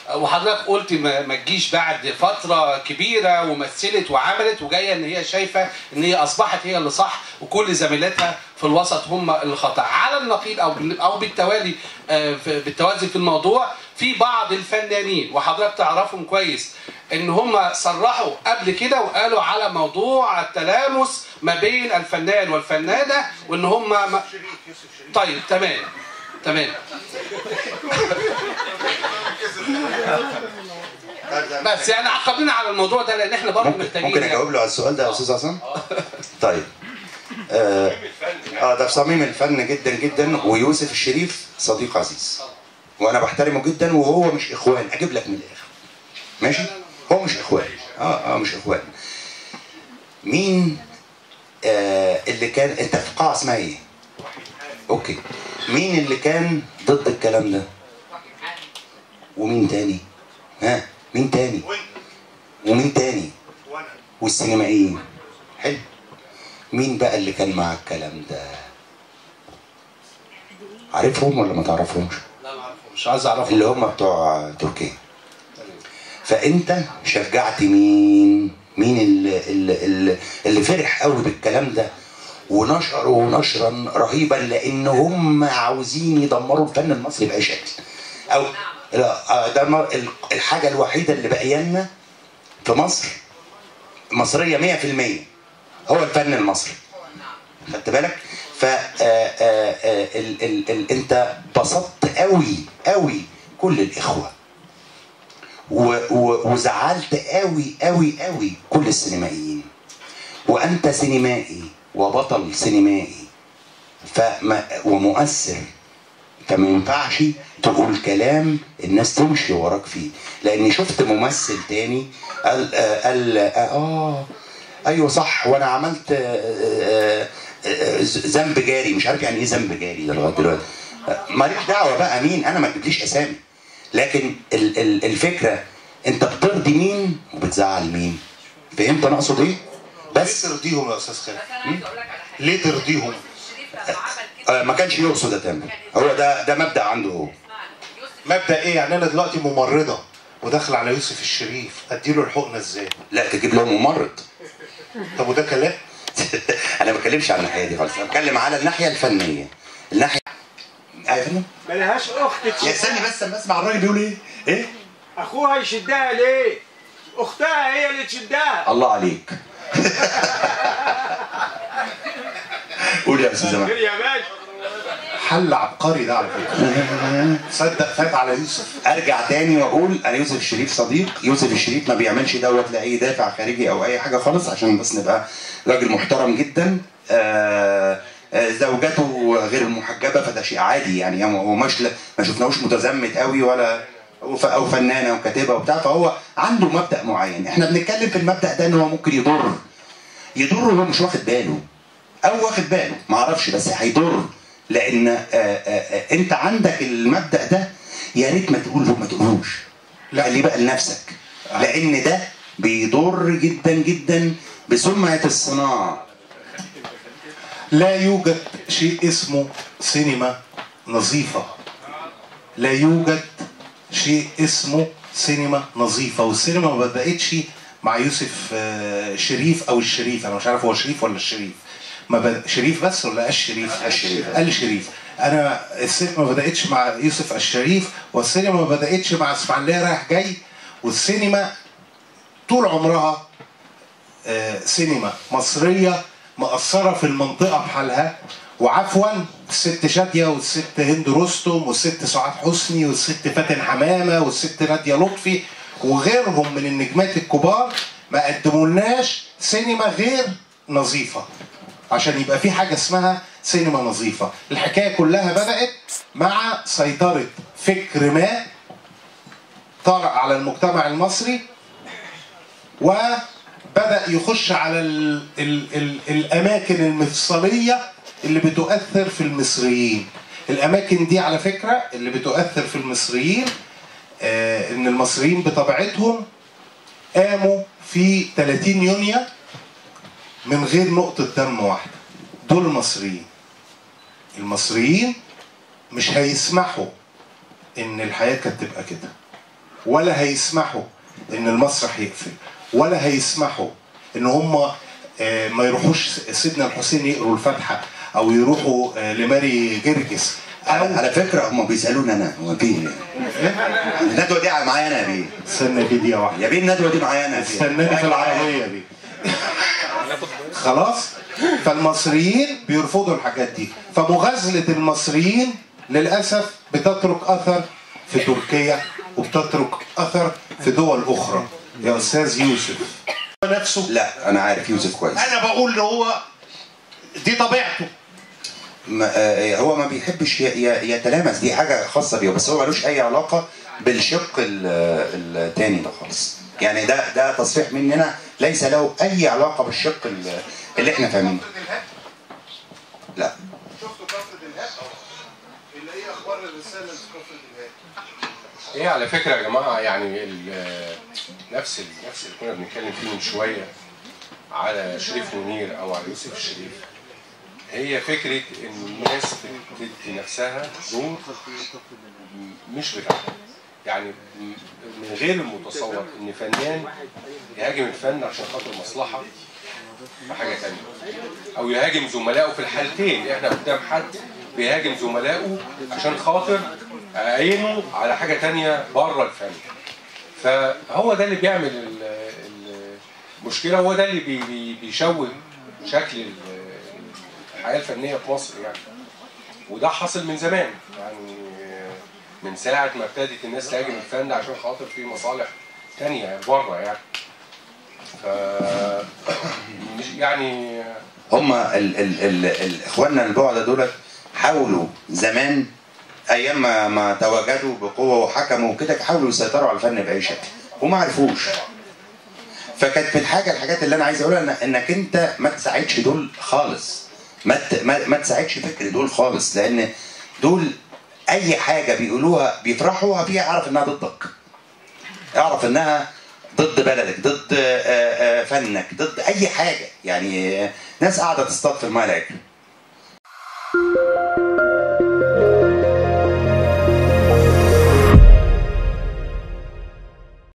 وحضرتك قلت ما, ما تجيش بعد فتره كبيره ومثلت وعملت وجايه ان هي شايفه ان هي اصبحت هي اللي صح وكل زميلاتها في الوسط هم اللي خطا على النقيض او بال- او بالتوالي آه، في- بالتوازي في الموضوع في بعض الفنانين وحضرتك تعرفهم كويس ان هم صرحوا قبل كده وقالوا على موضوع التلامس ما بين الفنان والفنانه وان هم ما... طيب تمام تمام بس يعني عقبنا على الموضوع ده لان احنا برضه ممكن محتاجين ممكن يعني. اجاوب له على السؤال ده يا استاذ عصام؟ طيب اه آه، ده في صميم الفن جدا جدا ويوسف الشريف صديق عزيز وانا بحترمه جدا وهو مش اخوان اجيب لك من الاخر ماشي هو مش اخوان اه اه مش اخوان مين آه اللي كان انت في قاعه اسمها ايه اوكي مين اللي كان ضد الكلام ده ومين تاني ها مين تاني ومين تاني والسينمائيين حلو مين بقى اللي كان مع الكلام ده عارفهم ولا ما تعرفهمش لا ما اعرفهم مش عايز اعرفهم اللي هم بتوع تركيا فانت شجعت مين مين اللي, اللي, اللي, اللي فرح قوي بالكلام ده ونشروا نشرا رهيبا لان هم عاوزين يدمروا الفن المصري باي شكل او لا آه، ده الم- ال- الحاجه الوحيده اللي باقيه في مصر مصريه 100% هو الفن المصري خدت بالك ف آه، آه، آه، ال ال ال انت بسطت قوي قوي كل الاخوه و و وزعلت قوي قوي قوي كل السينمائيين وانت سينمائي وبطل سينمائي فما ومؤثر فما ينفعش تقول كلام الناس تمشي وراك فيه لاني شفت ممثل تاني قال آه قال اه, آه ايوه صح وانا عملت آه، آه، آه، ذنب جاري مش عارف يعني ايه ذنب جاري ده لغايه دلوقتي آه، ماليش دعوه بقى مين انا ما تجيبليش اسامي لكن ال- ال- الفكره انت بترضي مين وبتزعل مين فهمت انا اقصد ايه ليه بس ترضيهم يا استاذ خالد؟ بس انا عايز اقول لك على حاجه ليه ترضيهم؟ الشريف لما عمل كده آه، ما كانش يقصد يا تامر هو ده ده مبدا عنده هو اسمعني يوسف مبدا ايه؟ يعني انا دلوقتي ممرضه وداخل على يوسف الشريف اديله الحقنه ازاي؟ لا تجيب له ممرض طب وده كلام؟ انا ما بتكلمش عن الناحيه دي خالص انا بتكلم على الناحيه الفنيه الناحيه ايوه يا فندم ملهاش اخت يا تشد استني بس اما اسمع الراجل بيقول ايه ايه اخوها يشدها ليه اختها هي اللي تشدها الله عليك قول يا استاذ خير زمان يا باشا حل عبقري ده على فكره صدق فات على يوسف ارجع تاني واقول انا يوسف الشريف صديق يوسف الشريف ما بيعملش دوت لاي دافع خارجي او اي حاجه خالص عشان بس نبقى راجل محترم جدا آه آه، زوجته غير المحجبه فده شيء عادي يعني هو مش ما شفناهوش متزمت قوي ولا او ف- أو فنانه وكاتبه وبتاع فهو عنده مبدا معين احنا بنتكلم في المبدا ده ان هو ممكن يضر يضر وهو مش واخد باله او واخد باله ما اعرفش بس هيضر لان آه، آه، آه، انت عندك المبدا ده يا ريت ما تقوله ما تقولوش لا خليه بقى لنفسك لان ده بيضر جدا جدا بسمعه الصناعه لا يوجد شيء اسمه سينما نظيفة لا يوجد شيء اسمه سينما نظيفة والسينما ما بدأتش مع يوسف آه، شريف أو الشريف أنا مش عارف هو شريف ولا الشريف ما بد... شريف بس ولا الشريف؟ الشريف الشريف أنا السينما ما بدأتش مع يوسف الشريف والسينما ما بدأتش مع إسماعيلية رايح جاي والسينما طول عمرها آه، سينما مصرية مأثرة في المنطقة بحالها وعفوا الست شادية والست هند رستم والست سعاد حسني والست فاتن حمامة والست نادية لطفي وغيرهم من النجمات الكبار ما قدمولناش سينما غير نظيفة عشان يبقى في حاجة اسمها سينما نظيفة الحكاية كلها بدأت مع سيطرة فكر ما طرأ على المجتمع المصري وبدأ يخش على ال ال ال الأماكن المفصلية اللي بتؤثر في المصريين الأماكن دي على فكرة اللي بتؤثر في المصريين آه إن المصريين بطبيعتهم قاموا في 30 يونيو من غير نقطة دم واحدة دول المصريين المصريين مش هيسمحوا إن الحياة كانت تبقى كده ولا هيسمحوا ان المسرح يقفل ولا هيسمحوا ان هم آه، ما يروحوش سيدنا الحسين يقروا الفاتحه او يروحوا آه، لماري جرجس على, على فكره هم بيسالوني انا هو في الندوه دي معايا انا يا بيه استنى دي دقيقه واحده يا بيه الندوه دي معايا انا يا بيه. استناني في العربيه دي خلاص فالمصريين بيرفضوا الحاجات دي فمغازلة المصريين للأسف بتترك أثر في تركيا وبتترك أثر في دول أخرى يا أستاذ يوسف نفسه لا انا عارف يوسف كويس أنا بقول إن هو دي طبيعته ما آه، هو ما بيحبش ي- ي- يتلامس دي حاجه خاصه بيه بس هو ملوش اي علاقه بالشق ال- التاني ده خالص يعني ده ده تصريح مننا ليس له اي علاقه بالشق ال- اللي احنا فاهمينه لا شفتوا كفر الإلهاب؟ اللي هي أخبار الرسالة لكفر الإلهاب ايه على فكره يا جماعه يعني ال- نفس ال- نفس اللي كنا بنتكلم فيه من شويه على شريف منير او على يوسف الشريف هي فكره ان الناس بتدي نفسها دور مش بتاعها يعني من غير المتصور ان فنان يهاجم الفن عشان خاطر مصلحه حاجه تانية او يهاجم زملائه في الحالتين احنا قدام حد بيهاجم زملائه عشان خاطر عينه على حاجه تانية بره الفن فهو ده اللي بيعمل ال- ال- المشكله هو ده اللي بي بي بيشوه شكل ال- الحياه الفنيه في مصر يعني وده حاصل من زمان يعني من ساعه ما ابتدت الناس تهاجم الفن عشان خاطر في مصالح تانية بره يعني ف مش يعني هم ال ال ال ال اخواننا البعد دولت حاولوا زمان ايام ما ما تواجدوا بقوه وحكموا وكده حاولوا يسيطروا على الفن باي شكل وما عرفوش فكانت من حاجه الحاجات اللي انا عايز اقولها إن انك انت ما تساعدش دول خالص ما ت- ما, ما تساعدش فكر دول خالص لان دول اي حاجه بيقولوها بيفرحوا فيها اعرف انها ضدك اعرف انها ضد بلدك ضد آه، آه، فنك ضد اي حاجه يعني آه، ناس قاعده تصطاد في الماء العكر